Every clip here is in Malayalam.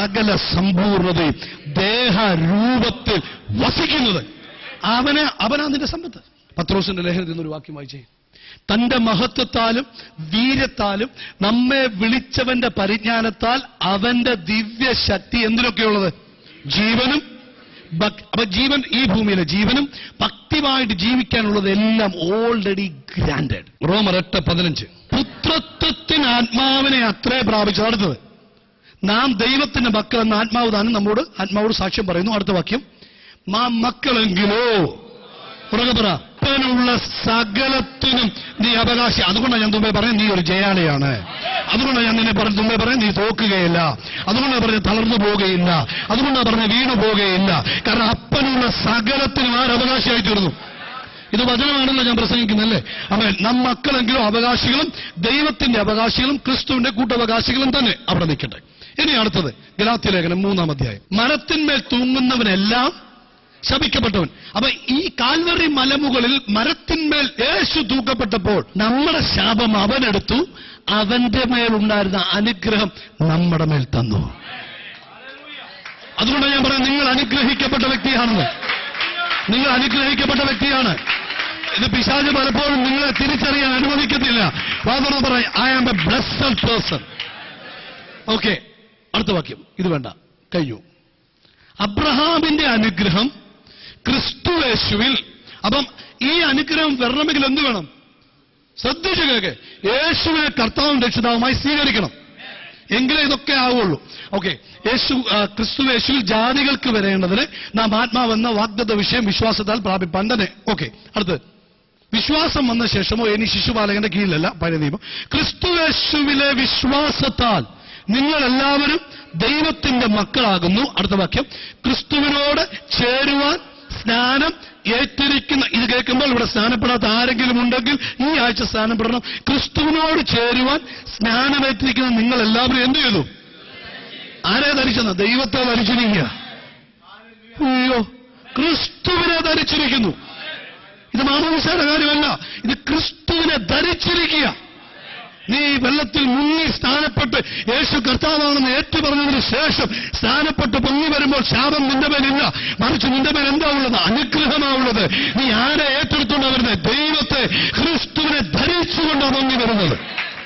സകല സമ്പൂർണതയും ദേഹരൂപത്തിൽ വസിക്കുന്നത് അവന് അവനാ നിന്റെ സമ്പത്ത് പത്രോസിന്റെ ലേഖനത്തിൽ നിന്നൊരു വാക്യം വായിച്ചേ തന്റെ മഹത്വത്താലും വീര്യത്താലും നമ്മെ വിളിച്ചവന്റെ പരിജ്ഞാനത്താൽ അവന്റെ ദിവ്യ ശക്തി എന്തിനൊക്കെയുള്ളത് ജീവനും ഭക്- അപ്പൊ ജീവൻ ഈ ഭൂമിയിലെ ജീവനും ഭക്തിയുമായിട്ട് ജീവിക്കാനുള്ളത് എല്ലാം ഓൾറെഡി ഗ്രാൻഡഡ് റോമർ എട്ട് പതിനഞ്ച് പുത്രത്വത്തിന് ആത്മാവിനെ അത്രേ പ്രാപിച്ചത് അടുത്തത് നാം ദൈവത്തിന്റെ മക്കൾ എന്ന ആത്മാവ് താനും നമ്മോട് ആത്മാവോട് സാക്ഷ്യം പറയുന്നു അടുത്ത വാക്യം മാ മക്കളെങ്കിലോ പുറകെ പറ അപ്പനുള്ള സകലത്തിനും നീ അവകാശി അതുകൊണ്ടാണ് ഞാൻ തുമ്പേ പറയാം നീ ഒരു ജയാളിയാണ് അതുകൊണ്ടാണ് ഞാൻ നിന്നെ പറഞ്ഞ തുമ്പേ പറയാം നീ തോക്കുകയില്ല അതുകൊണ്ടാണ് പറഞ്ഞ തളർന്നു പോവുകയില്ല അതുകൊണ്ടാണ് പറഞ്ഞ വീണു പോവുകയില്ല കാരണം അപ്പനുള്ള സകലത്തിനും ആരവകാശിയായി തീർന്നു ഇത് വചനമാണല്ലോ ഞാൻ പ്രസംഗിക്കുന്നല്ലേ അമ്മ നാം മക്കളെങ്കിലും അവകാശികളും ദൈവത്തിന്റെ അവകാശികളും ക്രിസ്തുവിന്റെ കൂട്ടവകാശികളും തന്നെ അവിടെ നിൽക്കട്ടെ ഇനി അടുത്തത് ഗലാത്യ ലേഖനം മൂന്നാം അധ്യായം മരത്തിന്മേൽ തൂങ്ങുന്നവനെല്ലാം ശപിക്കപ്പെട്ടവൻ അപ്പൊ ഈ കാൽവറി മലമുകളിൽ മരത്തിന്മേൽ യേശു തൂക്കപ്പെട്ടപ്പോൾ നമ്മുടെ ശാപം അവനെടുത്തു അവന്റെ മേലുണ്ടായിരുന്ന അനുഗ്രഹം നമ്മുടെ മേൽ തന്നു അതുകൊണ്ട് ഞാൻ പറയാം നിങ്ങൾ അനുഗ്രഹിക്കപ്പെട്ട വ്യക്തിയാണെന്ന് നിങ്ങൾ അനുഗ്രഹിക്കപ്പെട്ട വ്യക്തിയാണ് ഇത് പിശാജ് പലപ്പോഴും നിങ്ങളെ തിരിച്ചറിയാൻ അനുവദിക്കത്തില്ല ഫാദർ പറയും I am a blessed person okay അടുത്ത വാക്യം ഇത് വേണ്ട കഴിഞ്ഞു അബ്രഹാമിന്റെ അനുഗ്രഹം ക്രിസ്തുവേശുവിൽ അപ്പം ഈ അനുഗ്രഹം വരണമെങ്കിൽ എന്ത് വേണം ശ്രദ്ധിച്ചു കേക്ക് യേശുവിനെ കർത്താവും രക്ഷിതാവുമായി സ്വീകരിക്കണം എങ്കിലേ ഇതൊക്കെ ആവുള്ളൂ ഓക്കെ യേശു ആ, ക്രിസ്തു യേശുവിൽ ജാതികൾക്ക് വരേണ്ടതിന് നാം ആത്മാവെന്ന വാഗ്ദത്ത വിഷയം വിശ്വാസത്താൽ പ്രാപിപ്പാൻ തന്നെ ഓക്കെ അടുത്ത് വിശ്വാസം വന്ന ശേഷമോ ഇനി ശിശുപാലകന്റെ കീഴിലല്ല പഴയ നിയമം ക്രിസ്തു യേശുവിലെ വിശ്വാസത്താൽ നിങ്ങൾ എല്ലാവരും ദൈവത്തിന്റെ മക്കളാകുന്നു അടുത്ത വാക്യം ക്രിസ്തുവിനോട് ചേരുവാൻ സ്നാനം ഏറ്റിരിക്കുന്ന ഇത് കേൾക്കുമ്പോൾ ഇവിടെ സ്നാനപ്പെടാത്ത ആരെങ്കിലും ഉണ്ടെങ്കിൽ ഈ ആഴ്ച സ്നാനപ്പെടണം ക്രിസ്തുവിനോട് ചേരുവാൻ സ്നാനമേറ്റിരിക്കുന്ന നിങ്ങൾ എല്ലാവരും എന്ത് ചെയ്തു ആരെ ധരിച്ചെന്ന ദൈവത്തെ ധരിച്ചിരിക്കുക അയ്യോ ക്രിസ്തുവിനെ ധരിച്ചിരിക്കുന്നു ഇത് മാമോദിസയുടെ കാര്യമല്ല ഇത് ക്രിസ്തുവിനെ ധരിച്ചിരിക്കുക നീ വെള്ളത്തിൽ മുങ്ങി സ്ഥാനപ്പെട്ട് യേശു കർത്താവാണെന്ന് ഏറ്റുപറഞ്ഞതിന് ശേഷം സ്ഥാനപ്പെട്ട് പൊങ്ങി വരുമ്പോൾ ശാപം നിന്റെ മേലില്ല മറിച്ച് നിന്റെ മേൽ എന്താ ഉള്ളത് അനുഗ്രഹമാ ഉള്ളത് നീ ആരെ ഏറ്റെടുത്തുകൊണ്ടാ വരുന്നത് ദൈവത്തെ ക്രിസ്തുവിനെ ധരിച്ചുകൊണ്ടാ പൊങ്ങി വരുന്നത്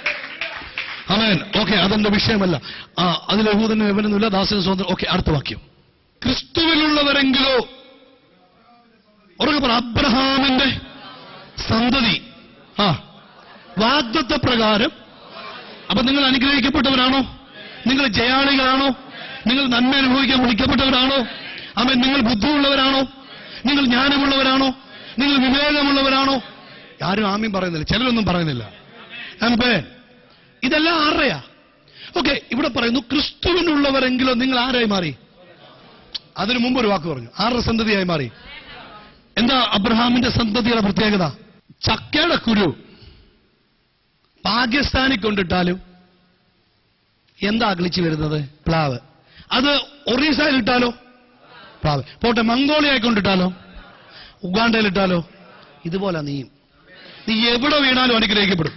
അമേൻ ഓക്കെ അതെന്റെ വിഷയമല്ല ആ അതിൽ യഹൂദന് വിവരമൊന്നുമില്ല ദാസന് സ്വന്തം ഓക്കെ അടുത്ത വാക്യം ക്രിസ്തുവിലുള്ളവരെങ്കിലോ ഉറക്കെ പറ അബ്രഹാമിന്റെ സന്തതി ആ വാഗ്ദത്ത പ്രകാരം അപ്പൊ നിങ്ങൾ അനുഗ്രഹിക്കപ്പെട്ടവരാണോ നിങ്ങൾ ജയാളികളാണോ നിങ്ങൾ നന്മ അനുഭവിക്കാൻ വിളിക്കപ്പെട്ടവരാണോ അമ്മ നിങ്ങൾ ബുദ്ധിയുള്ളവരാണോ നിങ്ങൾ ജ്ഞാനമുള്ളവരാണോ നിങ്ങൾ വിവേകമുള്ളവരാണോ ആരും ആമ്യം പറയുന്നില്ല ചിലരൊന്നും പറയുന്നില്ല അമ്പേ ഇതെല്ലാം ആരുടെയാ ഓക്കെ ഇവിടെ പറയുന്നു ക്രിസ്തുവിനുള്ളവരെങ്കിലോ നിങ്ങൾ ആരായി മാറി അതിനു മുമ്പ് ഒരു വാക്ക് പറഞ്ഞു ആരുടെ സന്തതിയായി മാറി എന്താ അബ്രഹാമിന്റെ സന്തതിയുടെ പ്രത്യേകത ചക്കയുടെ കുരു പാകിസ്ഥാനിൽ കൊണ്ടിട്ടാലും എന്താ അകലിച്ചു വരുന്നത് പ്ലാവ് അത് ഒറീസയിൽ ഇട്ടാലോ പ്ലാവ് പോട്ടെ മംഗോളിയായി കൊണ്ടിട്ടാലോ ഉഗാണ്ടയിൽ ഇട്ടാലോ ഇതുപോലെ നീയും നീ എവിടെ വീണാലും അനുഗ്രഹിക്കപ്പെടും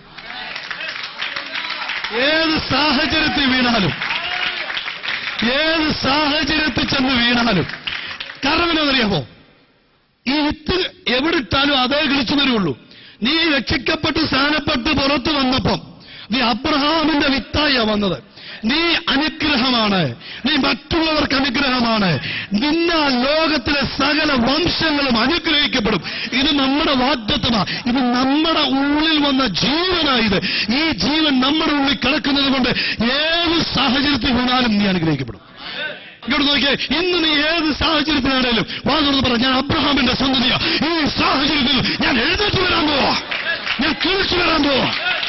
ഏത് സാഹചര്യത്തിൽ വീണാലും ഏത് സാഹചര്യത്തിൽ ചെന്ന് വീണാലും കാരണം എന്നറിയാമോ ഈ വിത്ത് എവിടെ ഇട്ടാലും അതേ കിളിച്ചു വരുള്ളൂ നീ രക്ഷിക്കപ്പെട്ട് സ്ഥാനപ്പെട്ട് പുറത്തു വന്നപ്പം നീ അബ്രഹാമിന്റെ വിത്തായ വന്നത് നീ അനുഗ്രഹമാണ് നീ മറ്റുള്ളവർക്ക് അനുഗ്രഹമാണ് നിന്നാൽ ലോകത്തിലെ സകല വംശങ്ങളും അനുഗ്രഹിക്കപ്പെടും ഇത് നമ്മുടെ വാഗ്ദത്തമാ ഇത് നമ്മുടെ ഉള്ളിൽ വന്ന ജീവനായത് ഈ ജീവൻ നമ്മുടെ ഉള്ളിൽ കിടക്കുന്നത് കൊണ്ട് ഏത് സാഹചര്യത്തിൽ വീണാലും നീ അനുഗ്രഹിക്കപ്പെടും ഇങ്ങോട്ട് നോക്കിയേ ഇന്ന് നീ ഏത് സാഹചര്യത്തിലാണേലും വാതുറന്ന് പറ ഞാൻ അബ്രഹാമിന്റെ സന്തതിയാ ഈ സാഹചര്യത്തിൽ ഞാൻ എഴുന്നേറ്റ് വരാൻ പോവാ ഞാൻ തിരിച്ചു വരാൻ പോവാ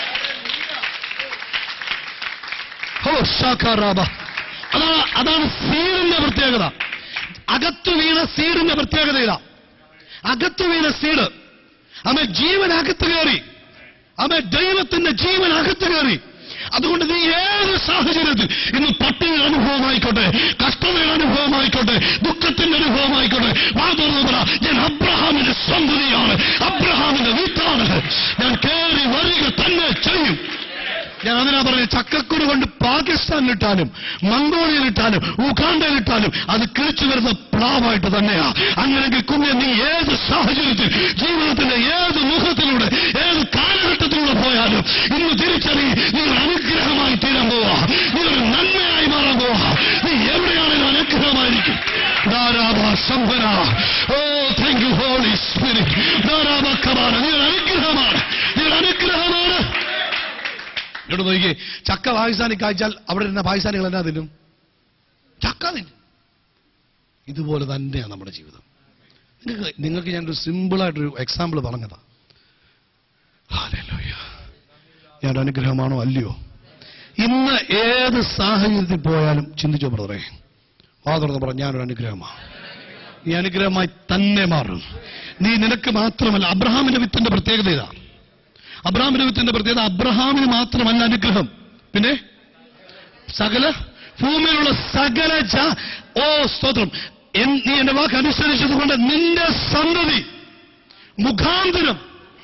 ഓ ഷാഖാറാബ അതാ അതാണ് സീഡിന്റെ പ്രത്യേകത അകത്തു വീണ സീഡിന്റെ പ്രത്യേകത ഇതാ അകത്തു വീണ സീഡ് അമ്മ ജീവൻ അകത്ത് കയറി അമ്മ ദൈവത്തിന്റെ ജീവൻ അകത്ത് കയറി അതുകൊണ്ട് നീ ഏത് സാഹചര്യത്തിൽ ഇന്ന് പട്ടിയുടെ അനുഭവമായിക്കോട്ടെ കഷ്ടതയുടെ അനുഭവമായിക്കോട്ടെ ദുഃഖത്തിന്റെ അനുഭവമായിക്കോട്ടെ വാ തുറന്ന് പറ ഞാൻ അബ്രഹാമിന്റെ സന്തതിയാണ് അബ്രഹാമിന്റെ വീട്ടാണ് ഞാൻ കയറി വരിക തന്നെ ചെയ്യും ഞാൻ അതിനാ പറഞ്ഞ ചക്കക്കുരു കൊണ്ട് പാകിസ്ഥാനിലിട്ടാലും മംഗോളിയയിലിട്ടാലും ഉഗാണ്ടയിലിട്ടാലും അത് കിളിച്ചു വരുന്ന പ്ലാവായിട്ട് തന്നെയാ അങ്ങനെങ്കിൽ കുഞ്ഞെ നീ ഏത് സാഹചര്യത്തിൽ ജീവിതത്തിന്റെ ഏത് മുഖത്തിലൂടെ ഏത് കാലഘട്ടത്തിലൂടെ പോയാലും ഇന്ന് തിരിച്ചറി നീ ഒരു അനുഗ്രഹമായി തീരാൻ പോവാ നീ ഒരു നന്മയായി മാറാൻ പോവാ നീ എവിടെയാണെങ്കിലും അനുഗ്രഹമായിരിക്കും ധാരാബ ശംഭന oh thank you Holy Spirit ധാരാബ കമാന നീ ഒരു അനുഗ്രഹമാണ് നീ ഒരു അനുഗ്രഹമാണ് ഇവിടെ നോക്കിയേ ചക്ക പാകിസ്ഥാനിൽ കായ്ച്ചാൽ അവിടെ ഇരുന്ന പാകിസ്ഥാനികൾ എന്നാ തിന്നും ചക്ക തിന്നും ഇതുപോലെ തന്നെയാണ് നമ്മുടെ ജീവിതം നിങ്ങൾക്ക് നിങ്ങൾക്ക് ഞാനൊരു സിമ്പിളായിട്ടൊരു എക്സാമ്പിൾ പറഞ്ഞതാ ഹാലൂയ ഞാൻ അനുഗ്രഹമാണോ അല്ലയോ ഇന്ന് ഏത് സാഹചര്യത്തിൽ പോയാലും ചിന്തിച്ചോ ബ്രദറെ വാ തുറന്ന് പറ ഞാനൊരു അനുഗ്രഹമാണ് നീ അനുഗ്രഹമായി തന്നെ മാറും നീ നിനക്ക് മാത്രമല്ല അബ്രഹാമിന്റെ വിത്തിന്റെ പ്രത്യേകത ഇതാ അബ്രഹാമിന്റെ വിത്തിന്റെ പ്രത്യേകത അബ്രഹാമിന് മാത്രമല്ല അനുഗ്രഹം പിന്നെ സകല ഭൂമിയിലുള്ള സകല ജാ- ഓ സ്തോത്രം എൻ- നീ എന്റെ വാക്ക് അനുസരിച്ചതുകൊണ്ട് നിന്റെ സന്തതി മുഖാന്തരം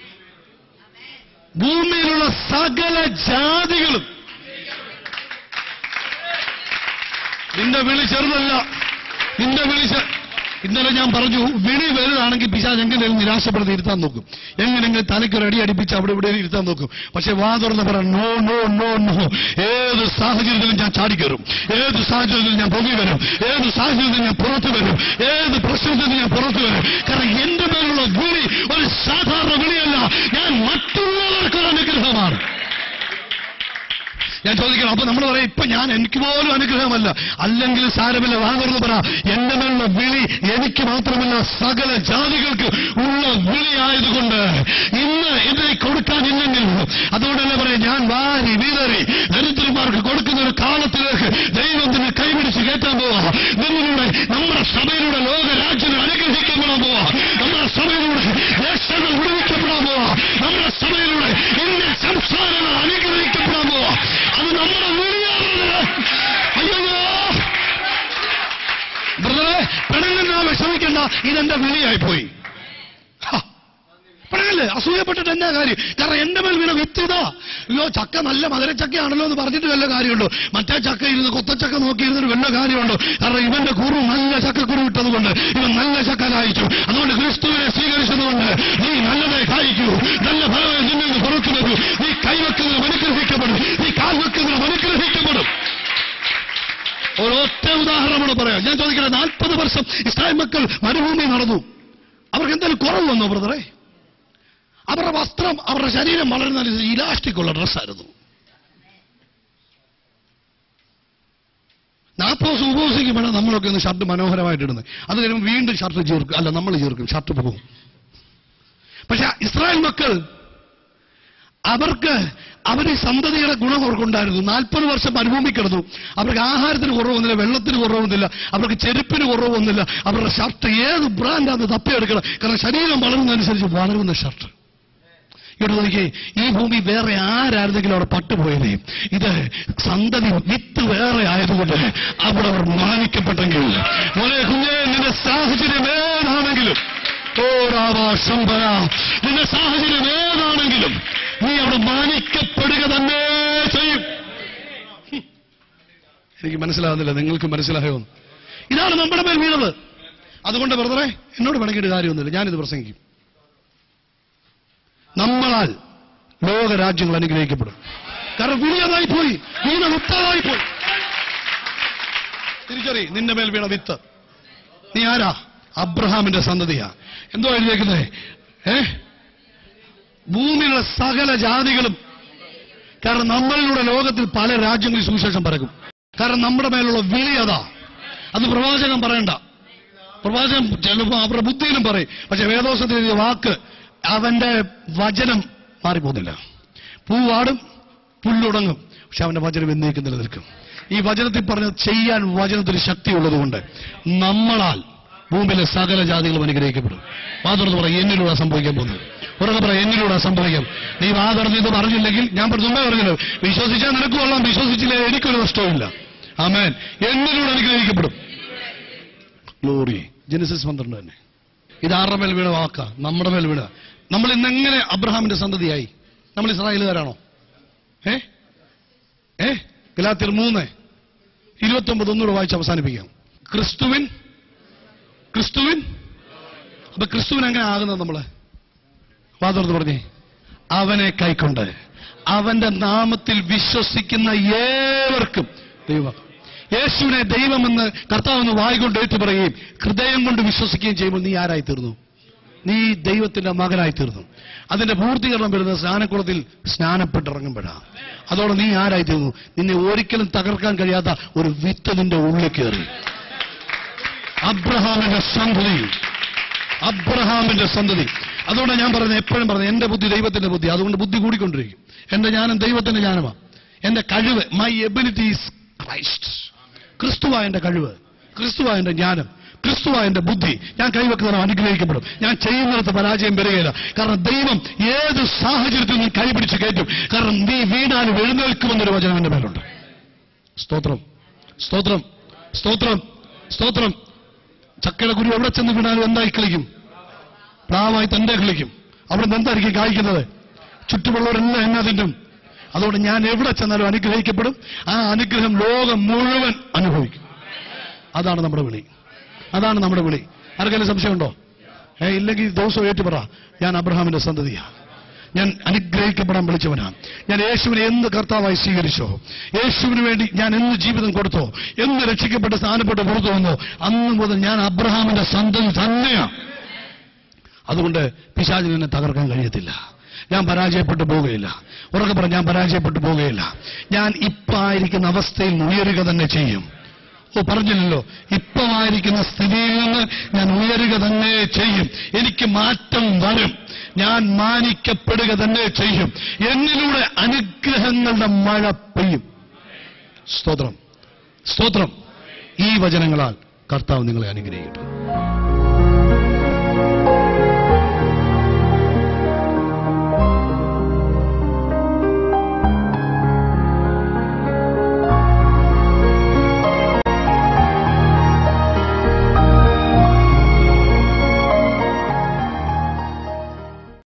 ഭൂമിയിലുള്ള സകല ജാതികളും നിന്റെ വിളി ചെറുതല്ല നിന്റെ വിളി ചെ- ഇന്നലെ ഞാൻ പറഞ്ഞു വിളി വലുതാണെങ്കിൽ പിശാജ് എങ്ങനെയും നിരാശപ്പെടുത്തി ഇരുത്താൻ നോക്കും എങ്ങനെയെങ്കിലും തലയ്ക്കൊരു അടി അടിപ്പിച്ച് അവിടെ ഇവിടെ ഇരുത്താൻ നോക്കും പക്ഷെ വാ തുറന്ന് പറ നോ നോ നോ നോ ഏത് സാഹചര്യത്തിലും ഞാൻ ചാടിക്കയറും ഏത് സാഹചര്യത്തിലും ഞാൻ പൊങ്ങി വരും ഏത് സാഹചര്യത്തിലും ഞാൻ പുറത്തു വരും ഏത് പ്രശ്നത്തിൽ നിന്ന് ഞാൻ പുറത്തു വരും കാരണം എന്റെ മേലുള്ള വിളി ഒരു സാധാരണ വിളിയല്ല ഞാൻ മറ്റുള്ളവർക്കൊരു അനുഗ്രഹമാണ് ഞാൻ ചോദിക്കണം അപ്പൊ നമ്മൾ പറയാം ഇപ്പൊ ഞാൻ എനിക്ക് പോലും അനുഗ്രഹമല്ല അല്ലെങ്കിൽ സാരമില്ല വാങ്ങരുത് പറ എന്റെ മേലുള്ള വിളി എനിക്ക് മാത്രമല്ല സകല ജാതികൾക്ക് ഉള്ള വിളിയായതുകൊണ്ട് ഇന്ന് എന്നെ കൊടുക്കാനില്ലെങ്കിൽ അതുകൊണ്ട് തന്നെ പറയാം ഞാൻ വാരി വീതറി ദരിദ്രന്മാർക്ക് കൊടുക്കുന്ന ഒരു കാലത്തിലേക്ക് ദൈവത്തിന് കൈപിടിച്ച് കയറ്റാൻ പോവാ നിങ്ങളിലൂടെ നമ്മുടെ സഭയിലൂടെ ലോക രാജ്യങ്ങൾ അനുഗ്രഹിക്കപ്പെടാൻ പോവാ നമ്മുടെ സഭയിലൂടെ ദേശങ്ങൾ വിടുവിക്കപ്പെടാൻ പോവാ നമ്മുടെ സഭയിലൂടെ ഇന്ത്യ സംസ്ഥാനങ്ങൾ അനുഗ്രഹിക്കപ്പെടാൻ പോവാ അത് നമ്മുടെ വിളിയാണത് അയ്യോ ബ്രദറെ പിണങ്ങുന്ന വിഷമിക്കണ്ട ഇതെന്റെ വിളിയായി പോയി ഹ. പിണങ്ങല്ലേ അസൂയപ്പെട്ടിട്ട് എന്നാ കാര്യം കാരണം എന്റെ മേൽ വീണ വിത്തിതാ അയ്യോ ചക്ക നല്ല മധുരച്ചക്കയാണല്ലോ എന്ന് പറഞ്ഞിട്ട് വല്ല കാര്യമുണ്ടോ മറ്റേ ചക്ക ഇരുന്ന് കൊത്തച്ചക്ക നോക്കിയിരുന്നിട്ട് വല്ല കാര്യമുണ്ടോ കാരണം ഇവന്റെ കുരു നല്ല ചക്കക്കുരു ഇട്ടതുകൊണ്ട് ഇവൻ നല്ല ചക്ക കായ്ച്ചു അതുകൊണ്ട് ക്രിസ്തുവിനെ സ്വീകരിച്ചതുകൊണ്ട് നീ നല്ലതേ കായ്ക്കൂ നല്ല ഫലമേ നിന്നിൽ നിന്ന് പുറത്തു വരൂ നീ കൈവെക്കുന്നതിനും അനുഗ്രഹിക്കപ്പെടും നീ കാൽ വെക്കുന്നതിനും അനുഗ്രഹിക്കപ്പെടും ഒരൊറ്റ ഉദാഹരണമാണ് പറയാം ഞാൻ ചോദിക്കട്ടെ നാൽപ്പത് വർഷം ഇസ്രായേൽ മക്കൾ മരുഭൂമി നടന്നു അവർക്ക് എന്തെങ്കിലും കുറവ് വന്നോ ബ്രദറെ അവരുടെ വസ്ത്രം അവരുടെ ശരീരം വളരുന്ന ഇലാസ്റ്റിക് ഉള്ള ഡ്രസ്സായിരുന്നു നാൽപ്പത് ദിവസം ഉപവസിക്കുമ്പോഴാണ് നമ്മളൊക്കെ ഒന്ന് ഷർട്ട് മനോഹരമായിട്ട് ഇടുന്നത് അത് കഴിയുമ്പോൾ വീണ്ടും ഷർട്ട് ചേർക്കും അല്ല നമ്മൾ ചേർക്കും ഷർട്ട് പോകും പക്ഷെ ഇസ്രായേൽ മക്കൾ അവർക്ക് അവര് സന്തതിയുടെ ഗുണം അവർക്കുണ്ടായിരുന്നു നാൽപ്പത് വർഷം മരുഭൂമി കിടന്നു അവർക്ക് ആഹാരത്തിന് കുറവൊന്നുമില്ല വെള്ളത്തിന് കുറവൊന്നുമില്ല അവർക്ക് ചെരുപ്പിന് കുറവൊന്നുമില്ല അവരുടെ ഷർട്ട് ഏത് ബ്രാൻഡാന്ന് തപ്പിയെടുക്കണം കാരണം ശരീരം വളരുന്നതനുസരിച്ച് വളരുന്ന ഷർട്ട് ഇവിടെ നോക്കിയേ ഈ ഭൂമി വേറെ ആരായിരുന്നെങ്കിലും അവിടെ പട്ടുപോയതേ ഇത് സന്തതി വിത്ത് വേറെ ആയതുകൊണ്ട് അവിടെ അവർ മാനിക്കപ്പെട്ടെങ്കിൽ മോനെ കുഞ്ഞെ നിന്റെ സാഹചര്യം ഏതാണെങ്കിലും ഓ രാവാ ശമ്പര നിന്റെ സാഹചര്യം ഏതാണെങ്കിലും നീ അവിടെ മാനിക്കപ്പെടുക തന്നെ ചെയ്യും ഹും. എനിക്ക് മനസ്സിലാകുന്നില്ല നിങ്ങൾക്ക് മനസ്സിലായോ ഇതാണ് നമ്മുടെ മേൽ വീണത് അതുകൊണ്ട് ബ്രദറെ എന്നോട് പിണങ്ങിയിട്ട് കാര്യമൊന്നുമില്ല ഞാനിത് പ്രസംഗിക്കും നമ്മളാൽ ലോക രാജ്യങ്ങൾ അനുഗ്രഹിക്കപ്പെടും കാരണം വിളിയതായി പോയി വീണ വിത്തതായി പോയി തിരിച്ചറി നിന്റെ മേൽ വീണ വിത്ത് നീ ആരാ അബ്രഹാമിന്റെ സന്തതിയാ എന്തോ എഴുതിയേക്കുന്നേ ഏ ഭൂമിയിലുള്ള സകല ജാതികളും കാരണം നമ്മളിലൂടെ ലോകത്തിൽ പല രാജ്യങ്ങളിൽ സുവിശേഷം പരക്കും കാരണം നമ്മുടെ മേലുള്ള വിളി അതാ അത് പ്രവാചകൻ പറയണ്ട പ്രവാചകൻ ചിലപ്പോ അവരുടെ ബുദ്ധിയിലും പറയും പക്ഷെ വേദോസത്തിൽ എഴുതിയ വാക്ക് അവന്റെ വചനം മാറിപ്പോകുന്നില്ല പൂവാടും പുല്ലുടങ്ങും പക്ഷെ അവന്റെ വചനം എന്നേക്കും നിലനിൽക്കും ഈ വചനത്തിൽ പറഞ്ഞത് ചെയ്യാൻ വചനത്തിന് ശക്തിയുള്ളതുകൊണ്ട് നമ്മളാൽ ഭൂമിയിലെ സകല ജാതികളും അനുഗ്രഹിക്കപ്പെടും വാതുറന്ന് പറ എന്നിലൂടെ സംഭവിക്കാൻ പോകുന്നത് ഉറക്കെ പറ എന്നിലൂടെ സംഭവിക്കാം നീ വാതുറന്ന് ഇത് പറഞ്ഞില്ലെങ്കിൽ ഞാൻ പറഞ്ഞേ പറഞ്ഞല്ലോ വിശ്വസിച്ചാൽ നിനക്ക് കൊള്ളാം വിശ്വസിച്ചില്ലേ എനിക്കൊരു നഷ്ടവുമില്ല ആമേൻ എന്നിലൂടെ അനുഗ്രഹിക്കപ്പെടും ഗ്ലോറി ജനസിസ് പന്ത്രണ്ട് തന്നെ ഇത് ആരുടെ മേൽ വീണ വാക്ക നമ്മുടെ മേൽ വീണ നമ്മൾ ഇന്നെങ്ങനെ അബ്രഹാമിന്റെ സന്തതിയായി നമ്മൾ ഇസ്രായേലുകാരാണോ ഏ ഏ ഗലാത്തിയർ മൂന്ന് ഇരുപത്തി ഒമ്പത് ഒന്നുകൂടെ വായിച്ച് അവസാനിപ്പിക്കാം ക്രിസ്തുവിൻ ക്രിസ്തുവിൻ അപ്പൊ ക്രിസ്തുവിൻ എങ്ങനെ ആകുന്നത് നമ്മള് വാതോർത്ത് പറഞ്ഞേ അവനെ കൈക്കൊണ്ട് അവന്റെ നാമത്തിൽ വിശ്വസിക്കുന്ന ഏവർക്കും ദൈവം യേശുവിനെ ദൈവമെന്ന് കർത്താവെന്ന് വായിക്കൊണ്ട് ഏറ്റു പറയുകയും ഹൃദയം കൊണ്ട് വിശ്വസിക്കുകയും ചെയ്യുമ്പോൾ നീ ആരായി തീർന്നു നീ ദൈവത്തിന്റെ മകനായി തീർന്നു അതിന്റെ പൂർത്തീകരണം വരുന്നത് സ്നാനക്കുളത്തിൽ സ്നാനപ്പെട്ടിറങ്ങുമ്പോഴാണ് അതോടെ നീ ആരായി തീർന്നു നിന്നെ ഒരിക്കലും തകർക്കാൻ കഴിയാത്ത ഒരു വിത്ത് നിന്റെ ഉള്ളിൽ കയറി അബ്രഹാമിന്റെ സന്തതി അബ്രഹാമിന്റെ സന്തതി അതുകൊണ്ട് ഞാൻ പറയുന്നത് എപ്പോഴും പറയുന്നത് എന്റെ ബുദ്ധി ദൈവത്തിന്റെ ബുദ്ധി അതുകൊണ്ട് ബുദ്ധി കൂടിക്കൊണ്ടിരിക്കും എന്റെ ജ്ഞാനം ദൈവത്തിന്റെ ജ്ഞാനമാണ് എന്റെ കഴിവ് മൈ എബിലിറ്റി ഈസ് ക്രൈസ്റ്റ് ക്രിസ്തുവായ എന്റെ കഴിവ് ക്രിസ്തുവായ എന്റെ ജ്ഞാനം ക്രിസ്തുവായ എന്റെ ബുദ്ധി ഞാൻ കൈവെക്കുന്നവർ അനുഗ്രഹിക്കപ്പെടും ഞാൻ ചെയ്യുന്നിടത്ത് പരാജയം വരികയില്ല കാരണം ദൈവം ഏത് സാഹചര്യത്തിൽ നീ കൈപിടിച്ച് കയറ്റും കാരണം നീ വീണാലും എഴുന്നേൽക്കുമെന്നൊരു വചനം എന്റെ മേലുണ്ട് സ്തോത്രം സ്തോത്രം സ്തോത്രം സ്തോത്രം ചക്കയുടെ കുരു എവിടെ ചെന്ന് വീണാലും എന്തായി കളിക്കും പ്രാവായി തന്റെ കളിക്കും അവിടെ നിന്ന് എന്തായിരിക്കും കായ്ക്കുന്നത് ചുറ്റുമുള്ളവരെല്ലാം എന്നെ തിന്നും അതുകൊണ്ട് ഞാൻ എവിടെ ചെന്നാലും അനുഗ്രഹിക്കപ്പെടും ആ അനുഗ്രഹം ലോകം മുഴുവൻ അനുഭവിക്കും അതാണ് നമ്മുടെ വിളി അതാണ് നമ്മുടെ വിളി ആർക്കെങ്കിലും സംശയമുണ്ടോ ഏ ഇല്ലെങ്കിൽ ദിവസം ഏറ്റുപറ ഞാൻ അബ്രഹാമിന്റെ സന്തതിയാണ് ഞാൻ അനുഗ്രഹിക്കപ്പെടാൻ വിളിച്ചവനാണ് ഞാൻ യേശുവിനെ എന്ത് കർത്താവായി സ്വീകരിച്ചോ യേശുവിന് വേണ്ടി ഞാൻ എന്ന് ജീവിതം കൊടുത്തോ എന്ന് രക്ഷിക്കപ്പെട്ട് സ്ഥാനപ്പെട്ട് പുറത്തു വന്നോ അന്ന് മുതൽ ഞാൻ അബ്രഹാമിന്റെ സന്തതി തന്നെയാണ് അതുകൊണ്ട് പിശാചിന് എന്നെ തകർക്കാൻ കഴിയത്തില്ല ഞാൻ പരാജയപ്പെട്ടു പോവുകയില്ല ഉറക്കെ പറ ഞാൻ പരാജയപ്പെട്ടു പോവുകയില്ല ഞാൻ ഇപ്പായിരിക്കുന്ന അവസ്ഥയിൽ നിന്ന് ഉയരുക തന്നെ ചെയ്യും ഓ പറഞ്ഞില്ലല്ലോ ഇപ്പമായിരിക്കുന്ന സ്ഥിതിയിൽ നിന്ന് ഞാൻ ഉയരുക തന്നെ ചെയ്യും എനിക്ക് മാറ്റം വരും ഞാൻ മാനിക്കപ്പെടുക തന്നെ ചെയ്യും എന്നിലൂടെ അനുഗ്രഹങ്ങളുടെ മഴ പെയ്യും സ്തോത്രം സ്തോത്രം ഈ വചനങ്ങളാൽ കർത്താവ് നിങ്ങളെ അനുഗ്രഹിക്കട്ടെ